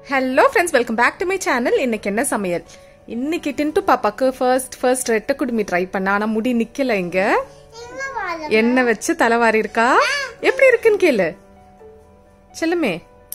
Hello friends welcome back to my channel இன்னைக்கு என்ன சமையல் இன்னைக்கு டின்ட்டு பாப்பாக்கு ஃபர்ஸ்ட் ஃபர்ஸ்ட் ரெட்டை குடுமி ட்ரை பண்ண ஆனா முடி நிக்கல இங்க எண்ணெய் வச்சு தலைவாரி இருக்கா எப்படி இருக்குன்னு கேளு செல்லுமே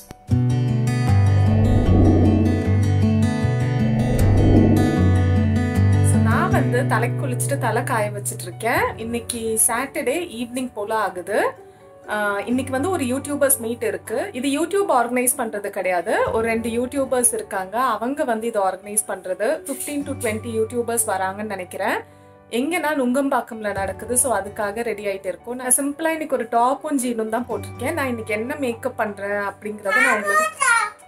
So, நான் வந்து தலை குளிச்சுட்டு தலை காய வச்சிட்டு இருக்கேன் இன்னைக்கு சாட்டர்டே ஈவினிங் போல ஆகுது ஆஹ் இன்னைக்கு வந்து ஒரு யூடியூபர்ஸ் மீட் இருக்கு இது யூடியூப் ஆர்கனைஸ் பண்றது கிடையாது ஒரு ரெண்டு யூடியூபர்ஸ் இருக்காங்க அவங்க வந்து இதை ஆர்கனைஸ் பண்றது 15 டு டுவெண்ட்டி யூடியூபர்ஸ் வராங்கன்னு நினைக்கிறேன் எங்கன்னா நுங்கம்பாக்கம்ல நடக்குது ஸோ அதுக்காக ரெடி ஆயிட்டு இருக்கோம் நான் சிம்பிளா இன்னைக்கு ஒரு டாப்பும் ஜீனும் தான் போட்டிருக்கேன் நான் இன்னைக்கு என்ன மேக்கப் பண்றேன் அப்படிங்கறத நான் உங்களுக்கு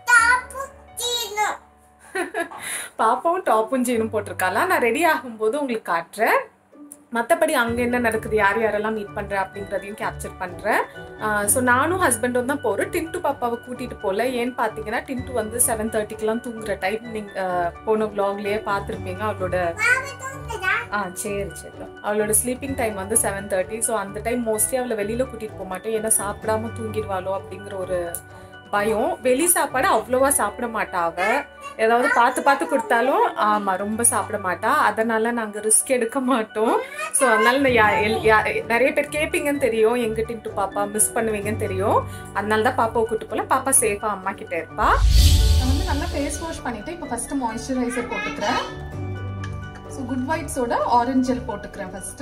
பாப்பாவும் டாப்பும் ஜீனும் போட்டிருக்காளா நான் ரெடி ஆகும்போது உங்களுக்கு காட்டுறேன் மற்றபடி அங்கே என்ன நடக்குது யார் யாரெல்லாம் மீட் பண்ணுறேன் அப்படிங்கிறதையும் கேப்சர் பண்ணுறேன் ஸோ நானும் ஹஸ்பண்டும் தான் போகிறோம் டின்ட்டு பாப்பாவை கூட்டிகிட்டு போகல ஏன்னு பார்த்தீங்கன்னா டின்ட்டு வந்து செவன் தேர்ட்டிக்கெலாம் தூங்குற டைம் நீங்கள் போன vlogலயே பார்த்துருப்பீங்க அவளோட ஆ சரி சரி அவளோட ஸ்லீப்பிங் டைம் வந்து செவன் தேர்ட்டி ஸோ அந்த டைம் மோஸ்ட்லி அவளை வெளியில் கூட்டிகிட்டு போக மாட்டேன் ஏன்னா சாப்பிடாம தூங்கிடுவாளோ அப்படிங்கிற ஒரு பயம் வெளி சாப்பாடு அவ்வளோவா சாப்பிட மாட்டா அவ ஏதாவது பார்த்து பார்த்து கொடுத்தாலும் ஆமா ரொம்ப சாப்பிட மாட்டா அதனால நாங்க ரிஸ்க் எடுக்க மாட்டோம் ஸோ அதனால நான் யா- எல்- யா- நிறைய பேர் கேட்பீங்கன்னு தெரியும் எங்க டின்ட்டு பாப்பா மிஸ் பண்ணுவீங்கன்னு தெரியும் அதனால தான் பாப்பாவை கூட்டு போல பாப்பா சேஃபா அம்மா கிட்ட இருப்பா நான் வந்து நல்லா ஃபேஸ் வாஷ் பண்ணிட்டு இப்போ ஃபர்ஸ்ட் மாய்ஸ்சரைசர் போட்டுக்கிறேன் ஸோ குட் வைட்ஸோட ஆரஞ்சு ஜெல் போட்டுக்கிறேன் ஃபர்ஸ்ட்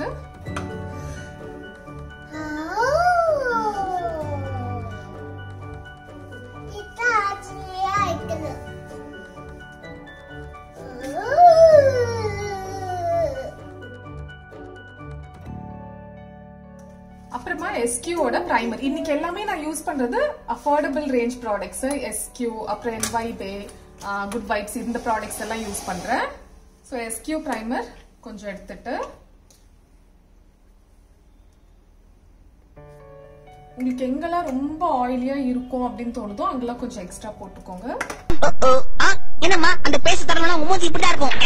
அப்புறமா எஸ்கியூவோட பிரைமர் இன்னைக்கு எல்லாமே நான் யூஸ் பண்றது அஃபோர்டபுள் ரேஞ்ச் ப்ராடக்ட்ஸ் எஸ்கியூ அப்புறம் என்வைபே குட் வைப்ஸ் இந்த ப்ராடக்ட்ஸ் எல்லாம் யூஸ் பண்றேன் ஸோ எஸ்கியூ பிரைமர் கொஞ்சம் எடுத்துட்டு உங்களுக்கு எங்கெல்லாம் ரொம்ப ஆயிலியா இருக்கும் அப்படின்னு தோணுதோ அங்கெல்லாம் கொஞ்சம் எக்ஸ்ட்ரா போட்டுக்கோங்க ஓ, ஆ, என்னம்மா அந்த பேச தரலாம் உங்க மூஞ்சி இப்படிதான் இருக்கும்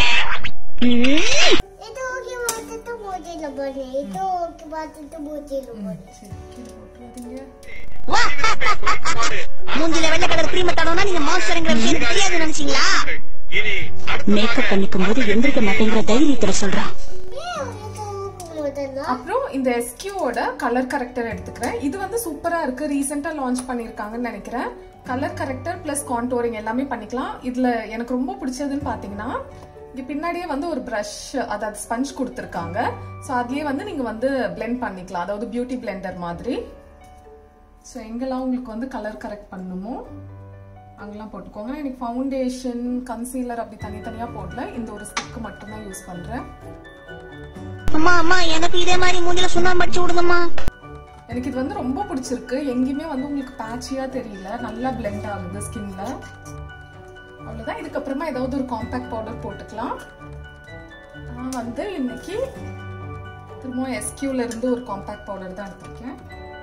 சரி, கீழே போட்டுறாதீங்க. வா. மூஞ்சில வெள்ளை கலர் கிரீம் தடவுனா நீங்க மாஸ்டர்ங்கிற விஷயம் எனக்கு தெரியாது நினைச்சீங்களா மேக்கப் பண்ணிக்கும் போது எந்திரிக்க மாட்டேங்கிற தைரியத்துல சொல்றான் அப்புறம் இந்த எஸ்கியூவோட கலர் கரெக்டர் எடுத்துக்கிறேன் இது வந்து சூப்பரா இருக்கு ரீசெண்டா லான்ச் பண்ணிருக்காங்கன்னு நினைக்கிறேன் கலர் கரெக்டர் பிளஸ் கான்டோரிங் எல்லாமே பண்ணிக்கலாம் இதுல எனக்கு ரொம்ப பிடிச்சதுன்னு பாத்தீங்கன்னா இங்க பின்னாடியே வந்து ஒரு ப்ரஷ் அதாவது ஸ்பஞ்ச் கொடுத்துருக்காங்க ஸோ அதுலயே வந்து நீங்க வந்து blend பண்ணிக்கலாம் அதாவது பியூட்டி பிளெண்டர் மாதிரி ஸோ எங்கெல்லாம் உங்களுக்கு வந்து கலர் கரெக்ட் பண்ணணுமோ அங்கெல்லாம் போட்டுக்கோங்க எனக்கு ஃபவுண்டேஷன் கன்சீலர் அப்படி தனித்தனியா போடல இந்த ஒரு ஸ்டிக் மட்டும் தான் யூஸ் பண்றேன் அம்மா அம்மா எனக்கு இதே மாதிரி மூஞ்சில சுண்ணாம்பு அடிச்சு விடுங்கம்மா எனக்கு இது வந்து ரொம்ப பிடிச்சிருக்கு எங்கேயுமே வந்து உங்களுக்கு பேட்சியா தெரியல நல்லா blend ஆகுது ஸ்கின்ல அவ்வளவுதான் இதுக்கப்புறமா ஏதாவது ஒரு காம்பேக்ட் பவுடர் போட்டுக்கலாம் நான் வந்து இன்னைக்கு திரும்ப எஸ்கியூல இருந்து ஒரு காம்பேக்ட் பவுடர் தான் எடுத்திருக்கேன்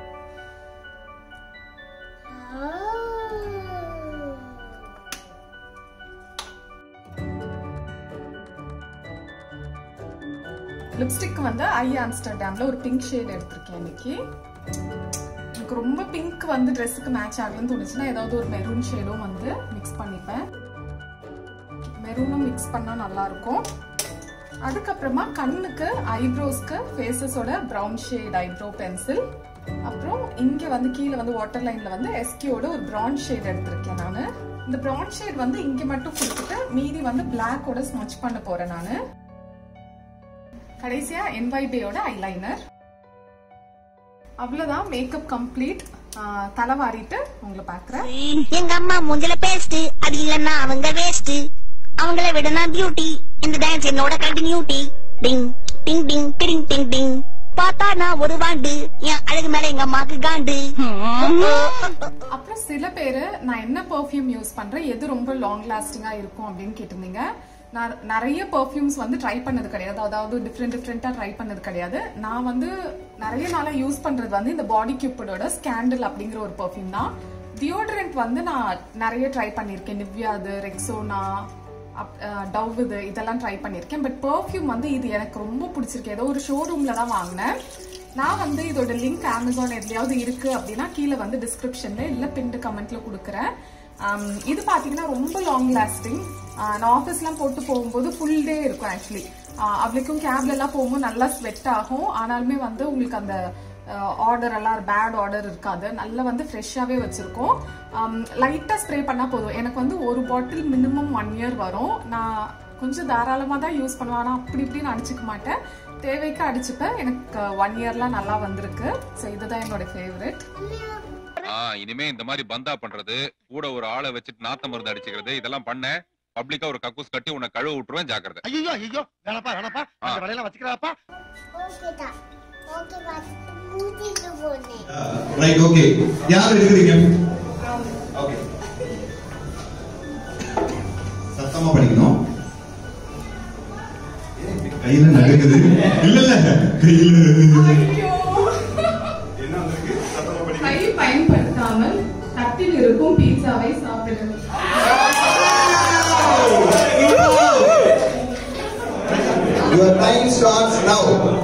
லிப்ஸ்டிக் வந்து ஐ ஆம்ஸ்டர்டாம்ல ஒரு பிங்க் ஷேட் எடுத்திருக்கேன் இன்னைக்கு எனக்கு ரொம்ப பிங்க் வந்து ட்ரெஸ்ஸுக்கு மேட்ச் ஆகலன்னு தோணுச்சுன்னா ஏதாவது ஒரு மெரூன் ஷேடும் வந்து மிக்ஸ் பண்ணிப்பேன் மெரூனும் மிக்ஸ் பண்ணா நல்லா இருக்கும் அதுக்கப்புறமா கண்ணுக்கு ஐப்ரோஸ்க்கு ஃபேஸஸோட ப்ரௌன் ஷேட் ஐப்ரோ பென்சில் அப்புறம் இங்க வந்து கீழே வந்து வாட்டர் லைன்ல வந்து எஸ்கியோட ஒரு ப்ரௌன் ஷேட் எடுத்திருக்கேன் நான் இந்த ப்ரௌன் ஷேட் வந்து இங்க மட்டும் கொடுத்துட்டு மீதி வந்து பிளாக்கோட ஸ்மச் பண்ண போறேன் நான் கடைசியா என்வைபேயோட ஐலைனர் அவ்வளவுதான் மேக்கப் கம்ப்ளீட் தலை வாரிட்டு உங்களை பாக்குறேன் எங்க அம்மா மூஞ்சில பேஸ்ட் அது இல்லன்னா அவங்க வேஸ்ட் அவங்கள விட நான் பியூட்டி இந்த டான்ஸ் என்னோட கண்டினியூட்டி டிங் டிங் டிங் டிங் டிங் டிங் பார்த்தா நான் ஒரு வாண்டு என் அழகு மேல எங்க அம்மாக்கு காண்டு அப்புறம் சில பேரு நான் என்ன பெர்ஃப்யூம் யூஸ் பண்றேன் எது ரொம்ப லாங் லாஸ்டிங்கா இருக்கும் அப்படின்னு கேட்டிருந்தீங்க நான் நிறைய பெர்ஃப்யூம்ஸ் வந்து ட்ரை பண்ணது கிடையாது அதாவது டிஃப்ரெண்ட் டிஃப்ரெண்டா ட்ரை பண்ணது கிடையாது நான் வந்து நிறைய நாளா யூஸ் பண்றது வந்து இந்த பாடி கியூப்படோட ஸ்கேண்டல் அப்படிங்கிற ஒரு பெர்ஃப்யூம் தான் டியோட்ரண்ட் வந்து நான் நிறைய ட்ரை பண்ணியிருக்கேன் நிவ்யாது ரெக்ஸோனா டவ் இது இதெல்லாம் ட்ரை பண்ணியிருக்கேன் பட் பெர்ஃப்யூம் வந்து இது எனக்கு ரொம்ப பிடிச்சிருக்கு ஏதோ ஒரு ஷோரூம்ல தான் வாங்கினேன் நான் வந்து இதோட லிங்க் அமேசான் எதுலயாவது இருக்கு அப்படின்னா கீழே வந்து டிஸ்கிரிப்ஷன்ல இல்ல பின்டு கமெண்ட்ல கொடுக்குறேன் ஆம், இது பார்த்தீங்கன்னா ரொம்ப லாங் லாஸ்டிங் நான் ஆஃபீஸ்லாம் போட்டு போகும்போது ஃபுல் டே இருக்கும் ஆக்சுவலி அவளுக்கும் கேப்ல எல்லாம் போகும்போது நல்லா ஸ்வெட் ஆகும் ஆனாலுமே வந்து உங்களுக்கு அந்த ஆர்டர் எல்லாம் பேட் ஆர்டர் இருக்காது நல்லா வந்து ஃப்ரெஷ்ஷாகவே வச்சுருக்கோம் லைட்டாக ஸ்ப்ரே பண்ணால் போதும் எனக்கு வந்து ஒரு பாட்டில் மினிமம் ஒன் இயர் வரும் நான் கொஞ்சம் தாராளமாக தான் யூஸ் பண்ணுவேன் ஆனால் அப்படி இப்படின்னு அடிச்சுக்க மாட்டேன் தேவைக்கு அடிச்சுப்பேன் எனக்கு ஒன் இயர்லாம் நல்லா வந்திருக்கு ஸோ இதுதான் என்னோட ஃபேவரட் ஆ இனிமே இந்த மாதிரி பந்தா பண்றது கூட ஒரு ஆளை வச்சுட்டு நாத்த மருந்து அடிச்சுக்கிறது இதெல்லாம் பண்ண பப்ளிக்கா ஒரு கக்கூஸ் கட்டி உன்னை கழுவ விட்டுருவேன் ஜாக்கிரதை ஐயோ ஐயோ வேணப்பா வேணப்பா அந்த வேலையெல்லாம் வச்சுக்கிறாப்பா ஓகேடா ஓகே பாஸ் மூடிட்டு போனேன் ரைட் ஓகே யார் எடுக்கிறீங்க ஓகே சத்தமா படிக்கணும் கையில நடக்குது இல்ல இல்ல கையில என்ன வந்திருக்கு சத்தமா படிக்கணும் கை பயன்படுத்தாமல் தட்டில் இருக்கும் பீட்சாவை சாப்பிடுங்கள் Your time starts now.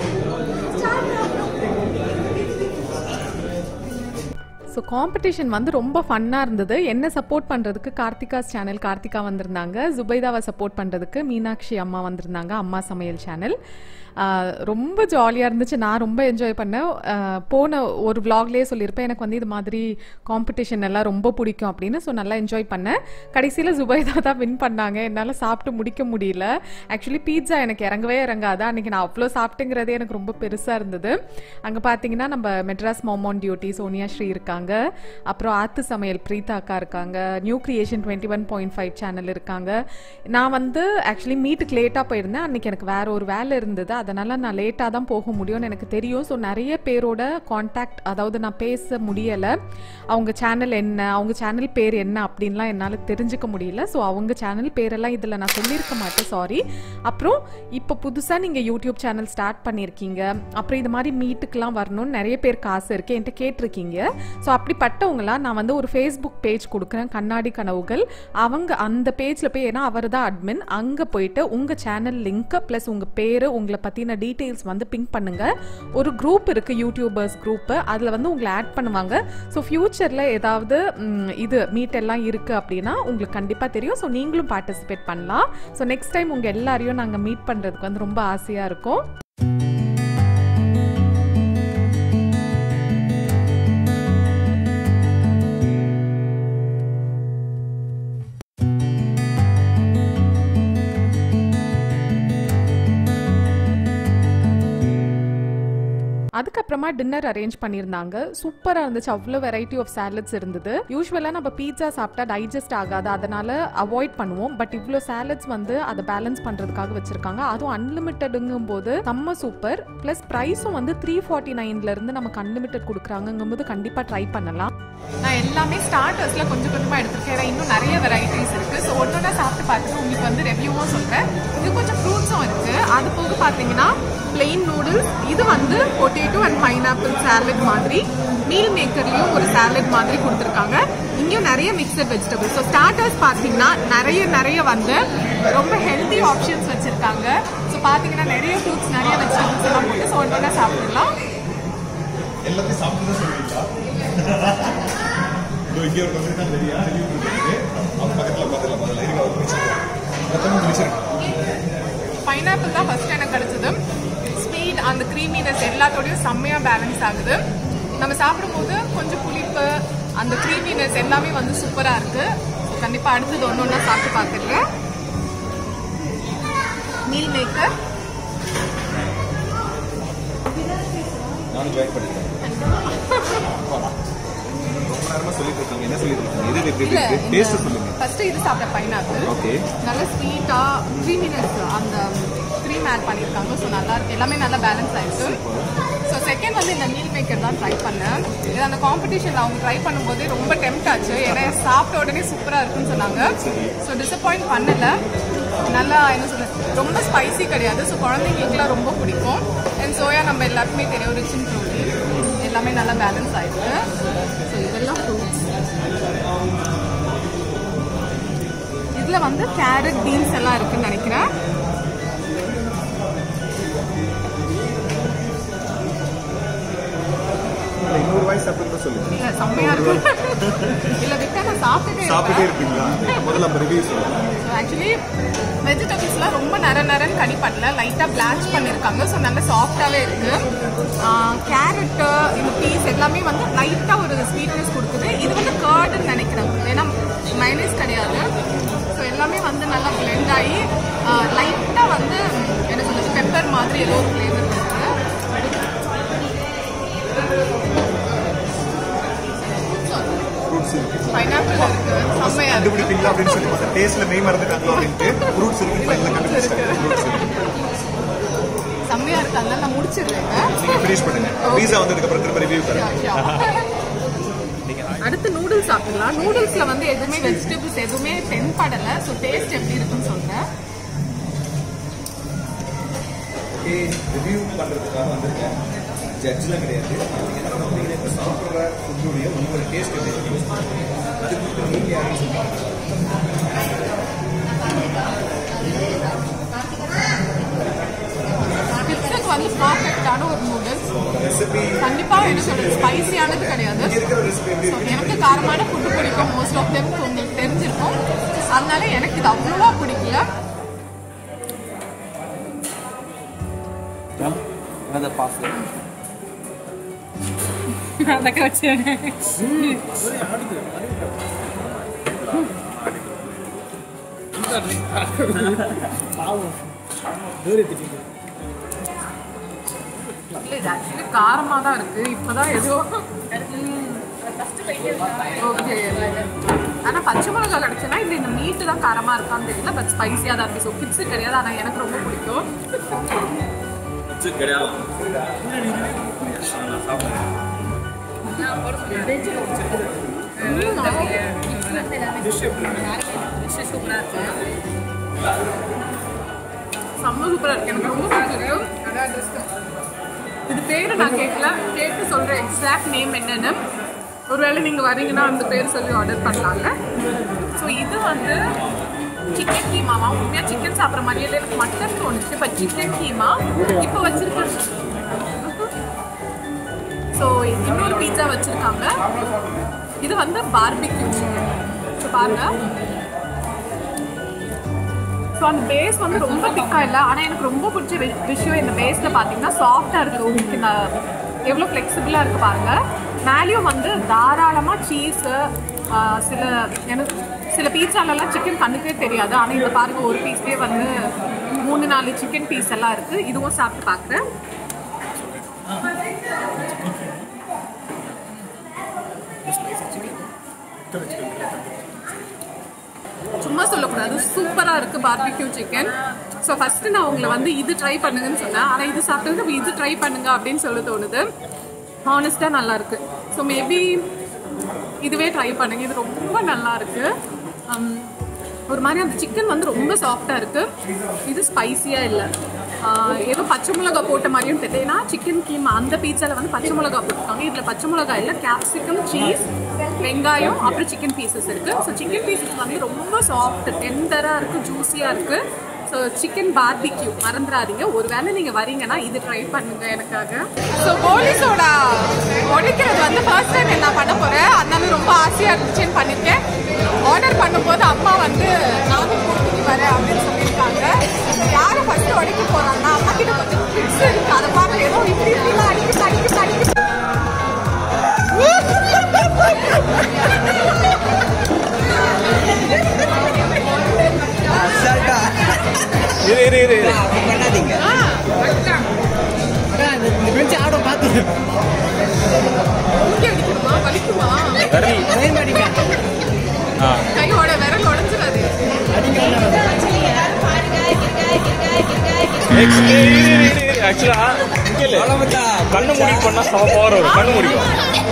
So competition வந்து ரொம்ப ஃபன்னாக இருந்தது என்ன சப்போர்ட் பண்ணுறதுக்கு கார்த்திகாஸ் சேனல் கார்த்திகா வந்திருந்தாங்க ஜுபைதாவை சப்போர்ட் பண்ணுறதுக்கு மீனாட்சி அம்மா வந்திருந்தாங்க அம்மா சமையல் சேனல் ஆஹ் ரொம்ப ஜாலியாக இருந்துச்சு நான் ரொம்ப என்ஜாய் பண்ணேன் ஆஹ் போன ஒரு vlogலயே சொல்லியிருப்பேன் எனக்கு வந்து இது மாதிரி காம்படிஷன் எல்லாம் ரொம்ப பிடிக்கும் அப்படின்னு ஸோ நல்லா என்ஜாய் பண்ணேன் கடைசியில் ஜுபைதா தான் வின் பண்ணாங்க என்னால் சாப்பிட்டு முடிக்க முடியல ஆக்சுவலி பீட்சா எனக்கு இறங்கவே இறங்காது அன்றைக்கி நான் அவ்வளோ சாப்பிட்டுங்கிறதே எனக்கு ரொம்ப பெருசாக இருந்தது அங்கே பார்த்தீங்கன்னா நம்ம மெட்ராஸ் மோமோன் டியூட்டி சோனியா ஸ்ரீ இருக்காங்க அப்புறம் ஆத்து சமையல் பிரீதா அக்கா இருக்காங்க new creation twenty one point five channel இருக்காங்க நான் வந்து ஆக்சுவலி மீட்டுக்கு லேட்டாக போயிருந்தேன் அன்றைக்கி எனக்கு வேற ஒரு வேலை இருந்தது அதனால் நான் லேட்டாக தான் போக முடியும்னு எனக்கு தெரியும் ஸோ நிறைய பேரோட காண்டாக்ட் அதாவது நான் பேச முடியலை அவங்க சேனல் என்ன அவங்க சேனல் பேர் என்ன அப்படின்லாம் என்னால் தெரிஞ்சுக்க முடியல ஸோ அவங்க சேனல் பேரெல்லாம் இதில் நான் சொல்லியிருக்க மாட்டேன் சாரி அப்புறம் இப்போ புதுசாக நீங்கள் யூடியூப் சேனல் ஸ்டார்ட் பண்ணியிருக்கீங்க அப்புறம் இது மாதிரி மீட்டுக்கெலாம் வரணும்னு நிறைய பேருக்கு ஆசை இருக்குது என்கிட்ட கேட்டிருக்கீங்க ஸோ அப்படிப்பட்டவங்களாம் நான் வந்து ஒரு ஃபேஸ்புக் பேஜ் கொடுக்குறேன் கண்ணாடி கனவுகள் அவங்க அந்த பேஜில் போய் ஏன்னா அவர் தான் அட்மின் அங்கே போயிட்டு உங்கள் சேனல் லிங்க் ப்ளஸ் உங்கள் பேர் உங்களை பற்றின டீட்டெயில்ஸ் வந்து பிங்க் பண்ணுங்கள் ஒரு குரூப் இருக்குது யூடியூபர்ஸ் குரூப்பு அதில் வந்து உங்களை ஆட் பண்ணுவாங்க ஸோ ஃப்யூச்சரில் ஏதாவது ம், இது மீட் எல்லாம் இருக்குது அப்படின்னா உங்களுக்கு கண்டிப்பாக தெரியும் ஸோ நீங்களும் பார்ட்டிசிபேட் பண்ணலாம் ஸோ நெக்ஸ்ட் டைம் உங்கள் எல்லாரையும் நாங்கள் மீட் பண்ணுறதுக்கு வந்து ரொம்ப ஆசையாக இருக்கும் அதுக்கப்புறமா டின்னர் அரேஞ்ச் பண்ணியிருந்தாங்க சூப்பராக இருந்துச்சு அவ்வளோ வெரைட்டி ஆஃப் சாலட்ஸ் இருந்தது யூஸ்வலாக நம்ம பீட்சா சாப்பிட்டா டைஜஸ்ட் ஆகாது அதனால அவாய்ட் பண்ணுவோம் பட் இவ்வளோ சாலட்ஸ் வந்து அதை பேலன்ஸ் பண்ணுறதுக்காக வச்சிருக்காங்க அதுவும் அன்லிமிட்டடுங்கும் போது செம்ம சூப்பர் ப்ளஸ் ப்ரைஸும் வந்து த்ரீ ஃபார்ட்டி நைன்லேருந்து நமக்கு அன்லிமிட்டட் கொடுக்குறாங்கங்கும் போது கண்டிப்பாக ட்ரை பண்ணலாம் நான் எல்லாமே ஸ்டார்டர்ஸில் கொஞ்சம் கொஞ்சமாக எடுத்துருக்கேன் ஏன்னா இன்னும் நிறைய வெரைட்டிஸ் இருக்குது ஸோ ஒன்றா சாப்பிட்டு பார்த்துட்டு உங்களுக்கு வந்து ரெவ்யூவும் சொல்கிறேன் இது கொஞ்சம் ஃப்ரூட்ஸும் இருக்குது அது போக பார்த்தீங்கன்னா plain நூடுல்ஸ் இது வந்து பொட்டேட்டோ அண்ட் பைனாப்பிள் சாலட் மாதிரி மீல் மேக்கர்லயும் ஒரு சாலட் மாதிரி கொடுத்துருக்காங்க இங்கேயும் நிறைய மிக்சட் வெஜிடபிள்ஸ் ஸோ ஸ்டார்டர்ஸ் பார்த்தீங்கன்னா நிறைய நிறைய வந்து ரொம்ப ஹெல்தி ஆப்ஷன்ஸ் வச்சிருக்காங்க ஸோ பார்த்தீங்கன்னா நிறைய ஃப்ரூட்ஸ் நிறைய வெஜிடபிள்ஸ் எல்லாம் போட்டு ஸோ ஒன்றா சாப்பிடலாம் எல்லாத்தையும் சாப்பிட்டு தான் சொல்லுவீங்களா இதோ இங்கே ஒரு கொஞ்சம் தான் தெரியா அவங்க பக்கத்தில் பக்கத்தில் முதல்ல இருங்க அவர் முடிச்சிருக்கோம் மொத்தமாக முடிச்சிருக்கோம் பைனாப்பிள் தான் ஃபர்ஸ்ட் எனக்கு கிடைச்சது ஸ்வீட் அந்த க்ரீமினஸ் எல்லாத்தோடையும் செம்மையா பேலன்ஸ் ஆகுது நம்ம சாப்பிடும்போது கொஞ்சம் புளிப்பு அந்த க்ரீமினஸ் எல்லாமே வந்து சூப்பரா இருக்கு கண்டிப்பா அடுத்தது ஒன்று ஒன்றா சாப்பிட்டு பார்த்துருக்கேன் மீல் மேக்கர் நானும் ஜாயின் பண்ணிக்கிறேன் ரொம்ப நேரமா சொல்லிட்டு இருக்காங்க என்ன சொல்லிட்டு இருக்காங்க இது எப்படி இல்ல இருக்கு டேஸ்ட் சொல்லுங்க ஃபர்ஸ்ட் இது சாப்பிட்ட பைனாப்பிள் ஓகே நல்ல ஸ்வீட்டா க்ரீமினஸ் அந்த க்ரீம் ஆட் பண்ணியிருக்காங்க ஸோ நல்லா இருக்கு எல்லாமே நல்லா பேலன்ஸ் ஆயிருக்கு ஸோ செகண்ட் வந்து இந்த மீல் மேக்கர் தான் ட்ரை பண்ணேன் இது அந்த காம்படிஷனில் அவங்க ட்ரை பண்ணும்போதே ரொம்ப டெம்ட் ஆச்சு ஏன்னா சாப்பிட்ட உடனே சூப்பராக இருக்குன்னு சொன்னாங்க ஸோ டிசப்பாயிண்ட் பண்ணல நல்லா என்ன சொல்றது ரொம்ப ஸ்பைசி கிடையாது ஸோ குழந்தைங்களுக்குலாம் ரொம்ப பிடிக்கும் அண்ட் சோயா நம்ம எல்லாருக்குமே தெரியும் ரிச் இன் ப்ரோட்டீன் எல்லாமே நல்லா பேலன்ஸ் ஆயிருக்கு ஸோ இதெல்லாம் ஃப்ரூட்ஸ் இதுல வந்து கேரட் பீன்ஸ் எல்லாம் இருக்குன்னு நினைக்கிறேன் இன்னொரு வாய்ஸ் அப்படி சொல்லுங்க இல்ல செம்மையா இருக்கு இல்ல விட்டா நான் சாப்பிட்டுட்டே சாப்பிட்டே இருப்பேன் இருப்பீங்களா முதல்ல நம்ம ரிவ்யூ சொல்லுங்க ஆக்சுவலி வெஜிடபிள்ஸ்லாம் ரொம்ப நர நரன்னு கடி பண்ணல லைட்டாக பிளான்ச் பண்ணியிருக்காங்க ஸோ நல்ல சாஃப்டாகவே இருக்கு கேரட்டு இந்த பீஸ் எல்லாமே வந்து லைட்டாக ஒரு ஸ்வீட்னஸ் கொடுக்குது இது வந்து கர்டுன்னு நினைக்கிறேன் ஏன்னா மைனஸ் கிடையாது ஸோ எல்லாமே வந்து நல்லா blend ஆகி லைட்டாக வந்து என்ன சொல்றது பெப்பர் மாதிரி ஏதோ ஒரு ஃப்ளேவர் இருக்கு ஃப்ரூட்ஸ் இருக்கு பைனாப்பிள் இருக்கு செம்மையா இருக்கு கண்டுபிடிப்பீங்களா அப்படின்னு சொல்லி பார்த்தா டேஸ்ட்ல மெய் மறந்துட்டாங்க அப்படின்ட்டு ஃப்ரூட்ஸ் இருக்கு ஃபைனலாக கண்டுபிடிச்சிட்டாங்க ஃப்ரூட்ஸ் இருக்கு செம்மையா இருக்கு அதனால நான் முடிச்சிடுறேன் நீங்க ஃபினிஷ் பண்ணுங்க பீஸா வந்ததுக்கு அப்புறம் திரும்ப ரிவ்யூ தரேன் அடுத்து நூடுல்ஸ் சாப்பிடலாம் நூடுல்ஸ்ல வந்து எதுவுமே வெஜிடபிள்ஸ் எதுவுமே தென்படல ஸோ டேஸ்ட் எப்படி இருக்குன்னு சொல்றேன் ஓகே ரிவ்யூ பண்றதுக்காக வந்திருக்கேன் ஜட்ஜ்லாம் கிடையாது நீங்க என்ன பண்ணுவீங்க இப்போ சாப்பிட்ற ஃபுட்டுடைய உங்களோட டேஸ்ட் எப்படி இருக்கு அது கொடுத்து நீங்க யாரும் சொல்லுங்க கிட்ஸுக்கு வந்து பர்ஃபெக்டான ஒரு நூடுல்ஸ் ரெசிபி கண்டிப்பா என்ன சொல்றது ஸ்பைசியானது கிடையாது இருக்கிற ரெசிபி எப்படி So, இருக்கு எனக்கு காரமான ஃபுட்டு பிடிக்கும் மோஸ்ட் ஆஃப் தெம் உங்களுக்கு தெரிஞ்சிருக்கும் அதனால எனக்கு இது அவ்வளோவா பிடிக்கல Another pasta. ಅದಕ್ಕೆ ವಚ್ಚೇನೆ இல்லை இது ஆக்சுவலி காரமாக தான் இருக்கு இப்போதான் ஏதோ ஓகே ஆனால் பச்சை மிளகா கிடச்சுன்னா இல்லை இந்த மீட்டு தான் காரமாக இருக்கான்னு தெரியல பட் ஸ்பைசியாக தான் இருக்கு ஸோ கிட்ஸு கிடையாது ஆனால் எனக்கு ரொம்ப பிடிக்கும் செம்ம சூப்பராக இருக்கு எனக்கு ரொம்ப பிடிச்சிருக்கு இது பேரு நான் கேட்கல கேட்டு சொல்கிறேன் எக்ஸாக்ட் நேம் என்னன்னு ஒருவேளை நீங்கள் வரீங்கன்னா அந்த பேர் சொல்லி ஆர்டர் பண்ணலாங்க ஸோ இது வந்து சிக்கன் கீமாவா உண்மையாக சிக்கன் சாப்பிட்ற மாதிரியே இல்லை எனக்கு மட்டன் தோணுச்சு இப்போ சிக்கன் கீமா இப்போ வச்சிருக்க ஸோ இன்னொரு பீட்சா வச்சுருக்காங்க இது வந்து பார்பிக்யூ சிக்கன் ஸோ பாருங்க ஸோ அந்த பேஸ் வந்து ரொம்ப திக்காக இல்லை ஆனால் எனக்கு ரொம்ப பிடிச்ச வி- விஷயம் இந்த பேஸில் பார்த்தீங்கன்னா சாஃப்டாக இருக்குது உங்களுக்கு இந்த எவ்வளோ ஃப்ளெக்சிபிளாக இருக்குது பாருங்கள் மேலேயும் வந்து தாராளமாக சீஸு சில எனக்கு சில பீட்சாலெல்லாம் சிக்கன் கண்ணுக்கே தெரியாது ஆனால் இதில் பாருங்கள் ஒரு பீஸ்லேயே வந்து மூணு நாலு சிக்கன் பீஸ் எல்லாம் இருக்குது இதுவும் சாப்பிட்டு பார்க்குறேன் சும்மா சொல்லக்கூடாது சூப்பராக இருக்குது பார்பிக்யூ சிக்கன் ஸோ ஃபஸ்ட்டு நான் உங்களை வந்து இது ட்ரை பண்ணுங்கன்னு சொன்னேன் ஆனால் இது சாப்பிட்டதுக்கு இது ட்ரை பண்ணுங்க அப்படின்னு சொல்ல தோணுது ஹானஸ்ட்டாக நல்லா இருக்கு ஸோ மேபி இதுவே ட்ரை பண்ணுங்க இது ரொம்ப நல்லா இருக்கு உம், ஒரு மாதிரி அந்த சிக்கன் வந்து ரொம்ப சாஃப்டாக இருக்கு இது ஸ்பைசியாக இல்லை ஏதோ பச்சை மிளகா போட்ட மாதிரியும் தெரியல ஏன்னா சிக்கன் கீமா அந்த பீட்சாவில் வந்து பச்சை மிளகா போட்டிருக்காங்க இதில் பச்சை மிளகா இல்லை கேப்சிகம் சீஸ் வெங்காயம் அப்புறம் சிக்கன் பீசஸ் இருக்குது ஸோ சிக்கன் பீசஸ் வந்து ரொம்ப சாஃப்ட் டெண்டராக இருக்குது ஜூஸியாக இருக்குது ஸோ சிக்கன் பார்பிக்யூ மறந்துடாதீங்க ஒருவேளை நீங்கள் வரீங்கன்னா இது ட்ரை பண்ணுங்க எனக்காக ஸோ போலீஸோட ஒழிக்கிறது வந்து ஃபர்ஸ்ட் டைம் நான் பண்ண போகிறேன் அதனால ரொம்ப ஆசையாக இருந்துச்சுன்னு பண்ணியிருக்கேன் ஆர்டர் பண்ணும்போது அம்மா வந்து நானும் கூட்டிட்டு வரேன் அப்படின்னு சொல்லியிருக்காங்க யாரை ஃபர்ஸ்ட் உடைக்க போகிறாங்கன்னா அம்மா கிட்ட கொஞ்சம் கிட்ஸ் இருக்கு அதை பார்க்க ஏதோ இப்படி இப்படிலாம் அடிக்கிட்டு அடிக்கிட்டு அடிக்கிட்டு இரு இரு இரு பண்ணாதீங்க ஆடம் பார்த்து இங்கே அடிக்கணுமா வலிக்குமா வரலி கையோட விரல் உடஞ்சிடாது ஆக்சுவலா கண்ணு மூடி பண்ணா சம பவர் வரும் கண்ணு முடிக்கும்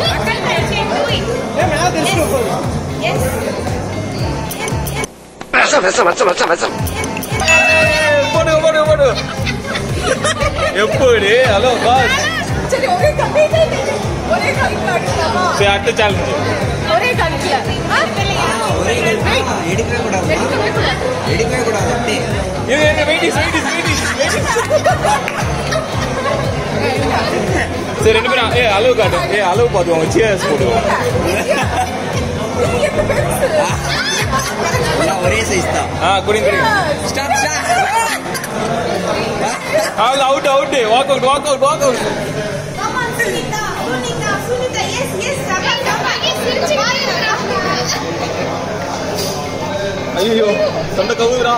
போடுங்க போடுங்க போடுங்க எப்படி ஹலோ பாஸ் சரி ஒரே கை ஒரே கைக்கு அடிக்கலாமா சரி அடுத்த சேலஞ்சு ஒரே கைக்குல எடுக்கவே கூடாது எடுக்கவே கூடாது எடுக்கவே கூடாது அப்படியே இது எங்க வெயிட்டிஸ் வெயிட்டிஸ் வெயிட்டிஸ் சரி ரெண்டு பேரும் ஏ அளவு காட்டு ஏ அளவு பார்த்துக்கோங்க சியர்ஸ் போட்டுக்கோங்க எல்லாம் ஒரே சைஸ் தான் ஆ குடிங்க குடிங்க ஸ்டார்ட் ஸ்டார்ட் அவங்க out out walk out walk out walk out ஐயோ தொண்டை கவுதுரா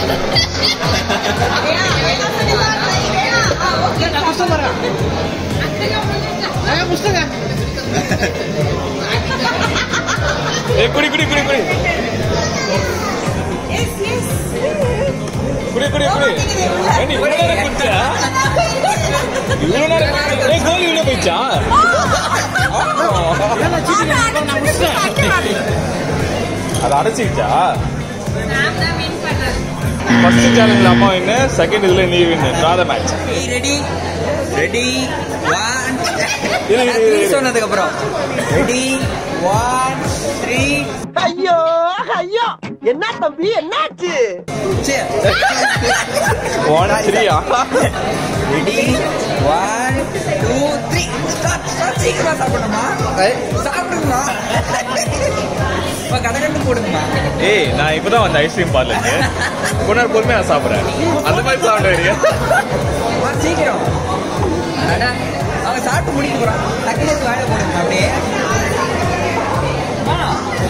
ஏ குடி குடி குடி குடி குடி குடி குடி ஏண்டி இவ்வளவு நேரம் குடிச்சா இவ்வளவு நேரம் குடிச்சா? ஏய் கோலி உள்ள போயிடுச்சா அது அடைச்சிக்கிச்சா ஃபர்ஸ்ட் சேலஞ்சில் அம்மா வின்னு செகண்ட் இதுல நீ வின்னு ராத மேட்ச் ரெடி ரெடி ஒன் இரு, இரு, இரு, இரு. சொன்னதுக்கு அப்புறம் ரெடி ஒன் த்ரீ ஐயோ ஐயோ என்ன தம்பி என்னாச்சு ஒன் த்ரீயா ready one two three start start சீக்கிரமா சாப்பிடணுமா சாப்பிடுங்கம்மா இப்போ கடகண்டு போடுங்கம்மா ஏய் நான் இப்பதான் வந்த ஐஸ்கிரீம் பார்லருக்கு கொஞ்ச நேரம் பொறுமையா நான் சாப்பிடுறேன் அந்த மாதிரி சாப்பிட வரியா அம்மா, சீக்கிரம் அடடா, அவங்க சாப்பிட்டு முடிக்க போறான் டக்குனு எடுத்து வாயில போடுங்க அப்படியே அம்மா,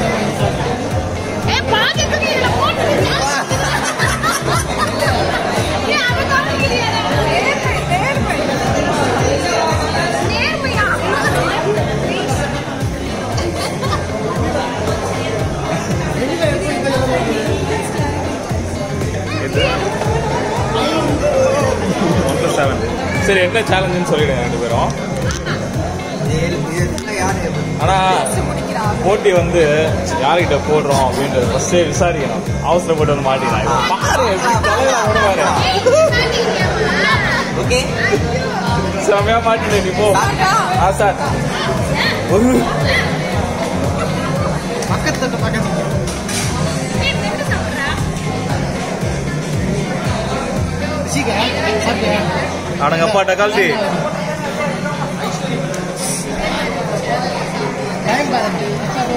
ஒன் ப்ளஸ் செவன் சரி என்ன சேலஞ்சுன்னு சொல்லிடுங்க ரெண்டு பேரும் இது- இதுல யாரு ஆனா போட்டி வந்து யார்கிட்ட போடுறோம் அப்படின்றது ஃபர்ஸ்டே விசாரிக்கணும் அவசரப்பட்டு வந்து மாட்டிக்கலாம் இப்ப பாரு எப்படி தலையில ஓட பாரு ஓகே செமையா மாட்டிட்டேன் நீ போ ஆ சார் ஒரு பக்கத்து பக்கத்து சீக்கிரம் சாப்பிட்டியா அடங்கப்பா டக்கால்டி டைம் பாருங்க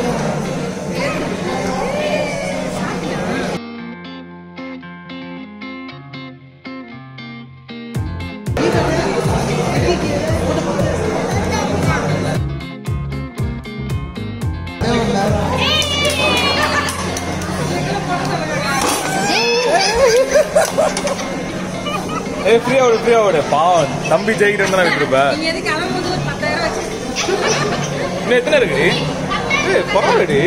ஏ ஃப்ரீயா விடு ஃப்ரீயா விடு பாவம் தம்பி ஜெயிக்கிட்டு இருந்தா விட்டுருப்ப இன்னும் எத்தனை இருக்கு ஏ பரவாயில்லடி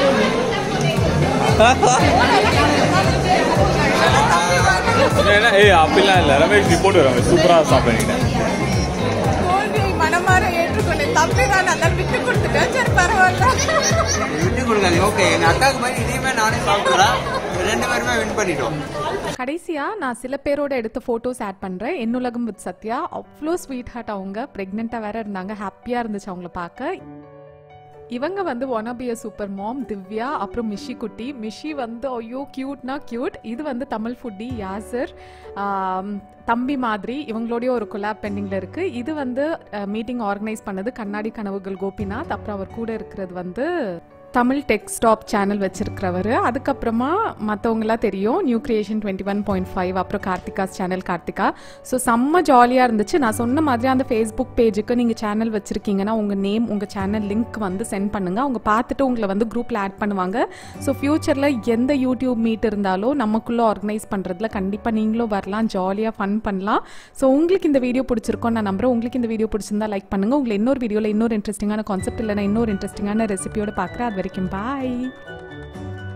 என்ன ஏய் அப்படிலாம் இல்ல ரமேஷ் நீ போட்டு ரமேஷ் சூப்பரா சாப்பிடுறீங்க தோல்வியை மனமாற ஏற்றுக்கொண்டேன் தம்பி தான் நான் விட்டு கொடுத்துட்டேன் சரி பரவாயில்ல விட்டு கொடுக்காது ஓகே எங்க அக்காவுக்கு மாதிரி இதே மாதிரி நானே சாப்பிடுறேன் ரெண்டு பேருமே வின் பண்ணிட்டோம் கடைசியா நான் சில பேரோட எடுத்த போட்டோஸ் ஆட் பண்றேன் என்னுலகம் வித் சத்யா அவ்வளோ ஸ்வீட் ஹார்ட் அவங்க பிரெக்னெண்டா வேற இருந்தாங்க ஹாப்பியா இருந்துச்சு அவங்கள பார்க்க இவங்க வந்து ஒனபிய சூப்பர் மாம் திவ்யா அப்புறம் மிஷி குட்டி மிஷி வந்து ஐயோ கியூட்னா கியூட் இது வந்து தமிழ் ஃபுட்டி யாசர் ஆம், தம்பி மாதிரி இவங்களோடய ஒரு கொலாப் பெண்டிங்கில் இருக்குது இது வந்து மீட்டிங் ஆர்கனைஸ் பண்ணது கண்ணாடி கனவுகள் கோபிநாத் அப்புறம் அவர் கூட இருக்கிறது வந்து தமிழ் டெக் ஸ்டாப் சேனல் வச்சிருக்கிறவர் அதுக்கப்புறமா மற்றவங்களாம் தெரியும் new creation twenty one point five அப்புறம் கார்த்திகாஸ் சேனல் கார்த்திகா ஸோ செம்ம ஜாலியாக இருந்துச்சு நான் சொன்ன மாதிரி அந்த ஃபேஸ்புக் பேஜுக்கு நீங்கள் சேனல் வச்சுருக்கீங்கன்னா உங்கள் நேம் உங்கள் சேனல் லிங்க் வந்து சென்ட் பண்ணுங்கள் அவங்க பார்த்துட்டு உங்களை வந்து குரூப்பில் ஆட் பண்ணுவாங்க ஸோ ஃப்யூச்சரில் எந்த யூடியூப் மீட் இருந்தாலும் நமக்குள்ளே ஆர்கனைஸ் பண்ணுறதுல கண்டிப்பாக நீங்களும் வரலாம் ஜாலியாக ஃபன் பண்ணலாம் ஸோ உங்களுக்கு இந்த வீடியோ பிடிச்சிருக்கோம் நான் நம்புறேன் உங்களுக்கு இந்த வீடியோ பிடிச்சிருந்தா லைக் பண்ணுங்கள் உங்களை இன்னொரு வீடியோவில் இன்னொரு இன்ட்ரெஸ்டிங்கான கான்செப்ட் இல்லைனா இன்னொரு இன்ட்ரெஸ்டிங்கான ரெசிபியோட பார்க்குறேன் அது வரைக்கும் பாய்